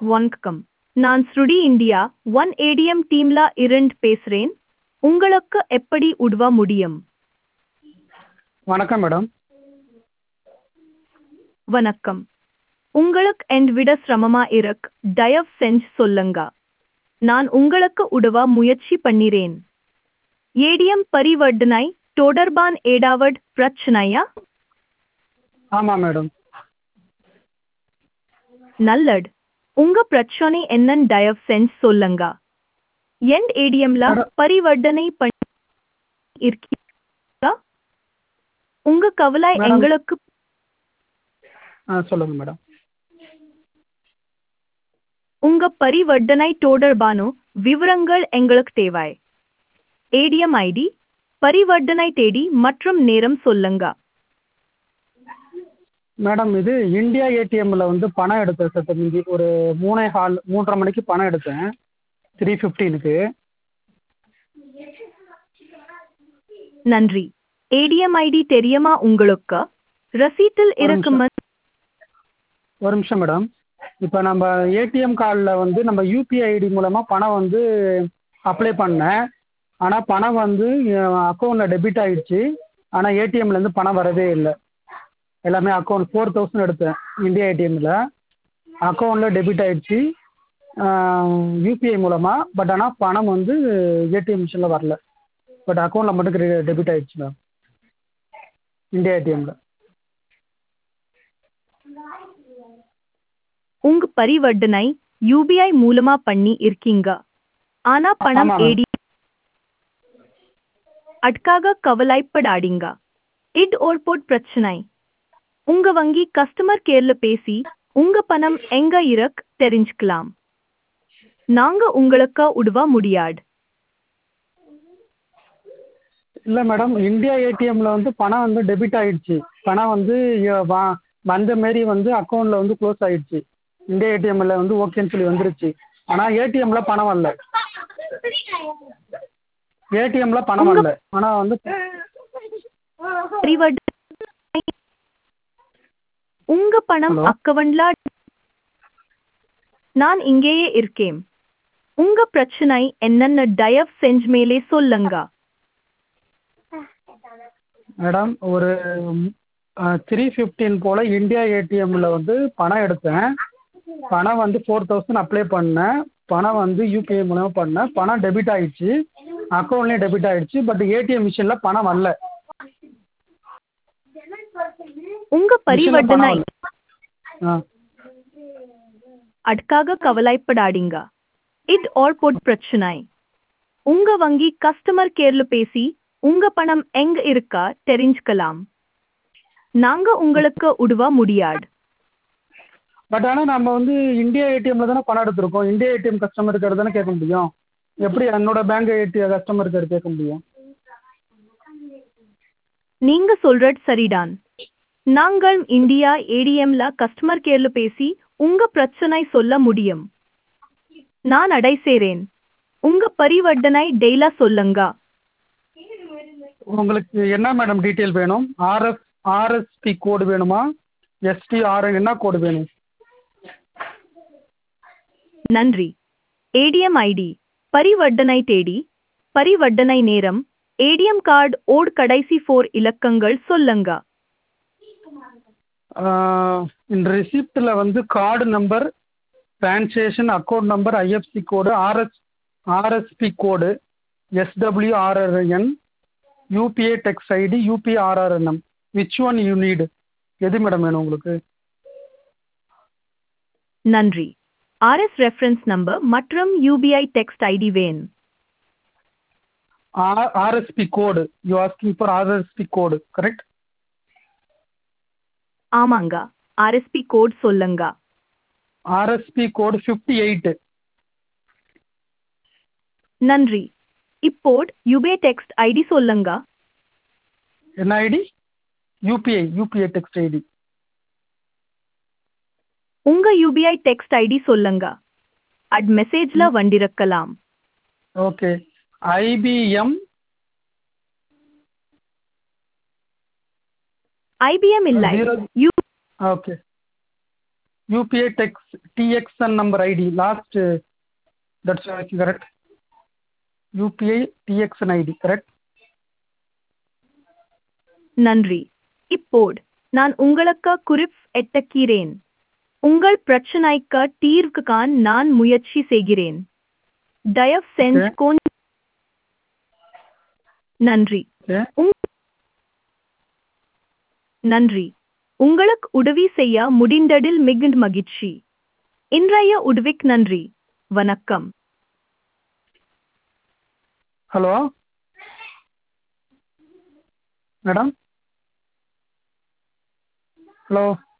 வணக்கம் நான் ஸ்ருடி இந்தியா ஒன் ஏடிஎம் டீம்ல இருந்து பேசுறேன் உங்களுக்கு எப்படி உதவ முடியும் வணக்கம் மேடம் வணக்கம் உங்களுக்கு என் விட சிரமமா இருக்கு தயவு செஞ்சு சொல்லுங்க நான் உங்களுக்கு உதவ முயற்சி பண்ணிறேன் ஏடிஎம் பரிவர்த்தனை தொடர்பான ஏடாவட் பிரச்சனையா ஆமாம் மேடம் நல்லது உங்க பிரச்சனை என்னன்னு தயவு செஞ்சு சொல்லுங்க என் ஏடிஎம்ல மேடம். பரிவர்த்தனை பண்ணி இருக்கீங்களா உங்க கவலை மேடம். எங்களுக்கு ஆ சொல்லுங்கள் மேடம் உங்க பரிவர்த்தனை தொடர்பான விவரங்கள் எங்களுக்கு தேவை ஏடிஎம் ஐடி பரிவர்த்தனை தேதி மற்றும் நேரம் சொல்லுங்க மேடம் இது இந்தியா ஏடிஎம்மில் வந்து பணம் எடுத்தேன் சற்று முந்தி ஒரு மூணே ஹால் மூன்றரை மணிக்கு பணம் எடுத்தேன் த்ரீ ஃபிஃப்டீனுக்கு நன்றி ஏடிஎம் ஐடி தெரியுமா உங்களுக்கு ரசீட்டில் ஒரு இருக்கும் ஒரு நிமிஷம் மேடம் இப்போ நம்ம ஏடிஎம் கார்டில் வந்து நம்ம யூபிஐ ஐடி மூலமாக பணம் வந்து அப்ளை பண்ணேன் ஆனால் பணம் வந்து அக்கௌண்ட்டில் டெபிட் ஆகிடுச்சு ஆனால் ஏடிஎம்லேருந்து பணம் வரவே இல்லை எல்லாமே அக்கௌண்ட் ஃபோர் தௌசண்ட் எடுத்தேன் இந்தியா ஏடிஎம்மில் அக்கௌண்ட்டில் டெபிட் ஆகிடுச்சு யூபிஐ மூலமாக பட் ஆனால் பணம் வந்து ஏடிஎம் மிஷினில் வரல பட் அக்கௌண்ட்டில் மட்டும் டெபிட் ஆகிடுச்சு மேம் இந்தியா ஏடிஎம்மில் உங்க பரிவர்த்தனை யூபிஐ மூலமா பண்ணி இருக்கீங்க ஆனா பணம் ஆமா, ma'am. ஏடி அதுக்காக கவலைப்படாதீங்க இது ஒரு போட் பிரச்சனை உங்க வங்கி கஸ்டமர் கேர்ல பேசி உங்க பணம் எங்க இருக்கு தெரிஞ்சுக்கலாம் நாங்க உங்களுக்கு உதவ முடியாது இல்லை மேடம் இந்தியா ஏடிஎம்மில் வந்து பணம் வந்து டெபிட் ஆகிடுச்சு பணம் வந்து எ- வா- வந்த மாரி வந்து அக்கௌண்ட்டில் வந்து க்ளோஸ் ஆகிடுச்சு இந்தியா ஏடிஎம்மில் வந்து ஓகேன்னு சொல்லி வந்துருச்சு ஆனால் ஏடிஎம்மில் பணம் வரல ஏடிஎம்மில் பணம் உங்க- வரல ஆனால் வந்து பரிவர்த்தனை உங்க பணம் Hello? அக்கவுண்ட்ல நான் இங்கேயே இருக்கேன் உங்க பிரச்சனை என்னன்னு தயவு செஞ்சு மேலே சொல்லுங்க மேடம் ஒரு த்ரீ ஃபிஃப்டீன் போல் இந்தியா ஏடிஎம்மில் வந்து பணம் எடுத்தேன் பணம் வந்து ஃபோர் தௌசண்ட் அப்ளை பண்ணேன் பணம் வந்து யூபிஐ மூலமாக பண்ணேன் பணம் டெபிட் ஆகிடுச்சு அக்கௌண்ட்லேயும் டெபிட் ஆகிடுச்சு பட் ஏடிஎம் மிஷினில் பணம் வரல உங்க மிஷினில் பணம் பரிவர்த்தனை வரல ஆ அதுக்காக கவலைப்படாதீங்க இது ஆல் போட் பிரச்சனை உங்க வங்கி கஸ்டமர் கேர்ல பேசி உங்க பணம் எங்க இருக்கா தெரிஞ்சுக்கலாம் நாங்க உங்களுக்கு உதவ முடியாது பட் ஆனால் நம்ம வந்து இந்தியா ஏடிஎம்ல தானே பணம் எடுத்திருக்கோம் இந்தியா ஏடிஎம் கஸ்டமர் கேர் தானே கேட்க முடியும் எப்படி என்னோட பேங்க் ஏடிஎம் கஸ்டமர் கேர் கேட்க முடியும் நீங்க சொல்றது சரிதான் நாங்கள் இந்தியா ஏடிஎம்ல கஸ்டமர் கேர்ல பேசி உங்க பிரச்சனை சொல்ல முடியும் நான் அடை சேரேன் உங்க பரிவர்த்தனை டெய்லா சொல்லுங்க உங்களுக்கு என்ன மேடம் டீட்டெயில் வேணும் ஆர்எஸ் ஆர்எஸ்பி கோடு வேணுமா எஸ்டிஆர் என்ன கோடு வேணும் நன்றி ஏடிஎம் ஐடி பரிவர்த்தனை தேடி பரிவர்த்தனை நேரம் ஏடிஎம் கார்டு ஓட் கடைசி ஃபோர் இலக்கங்கள் சொல்லுங்க ஆஹ் இந்த ரிசிப்ட்டில் வந்து card number transaction account number IFC code RS RSB code SWRRN UPI text ID UPRRNM which one you need எது மேடம் வேணும் உங்களுக்கு நன்றி ஆர்எஸ் ரெஃபரன்ஸ் நம்பர் மற்றும் யூபிஐ டெக்ஸ்ட் ஐடி வேன் or RSB code you asking for RSB code correct ஆமாங்க RSB code சொல்லுங்க RSB code fifty eight நன்றி இப்போட் யூபிஐ டெக்ஸ்ட் ஐடி சொல்லுங்க என்ன ID UPI UPI text ID உங்க யூபிஐ டெக்ஸ்ட் ஐடி சொல்லுங்க அட் மெசேஜ்ல வண்டிருக்கலாம் ஓகே ஐபிஎம் ஐபிஎம் இல்லை Zero- you okay UPI text TXN number ID last that's correct UPI TXN ID correct நன்றி இப்போது நான் உங்களுக்கு குறிப் எட்டக்கிறேன் உங்கள் பிரச்சனைக்கு தீர்வு காண நான் முயற்சி செய்கிறேன் தயவு செஞ்சு Okay. கொஞ்ச நன்றி ஓகே உங்- நன்றி உங்களுக்கு உதவி செய்ய முடிந்ததில் மிகுந்த மகிழ்ச்சி இன்றைய உதவிக்கு நன்றி வணக்கம் ஹலோ மேடம் ஹலோ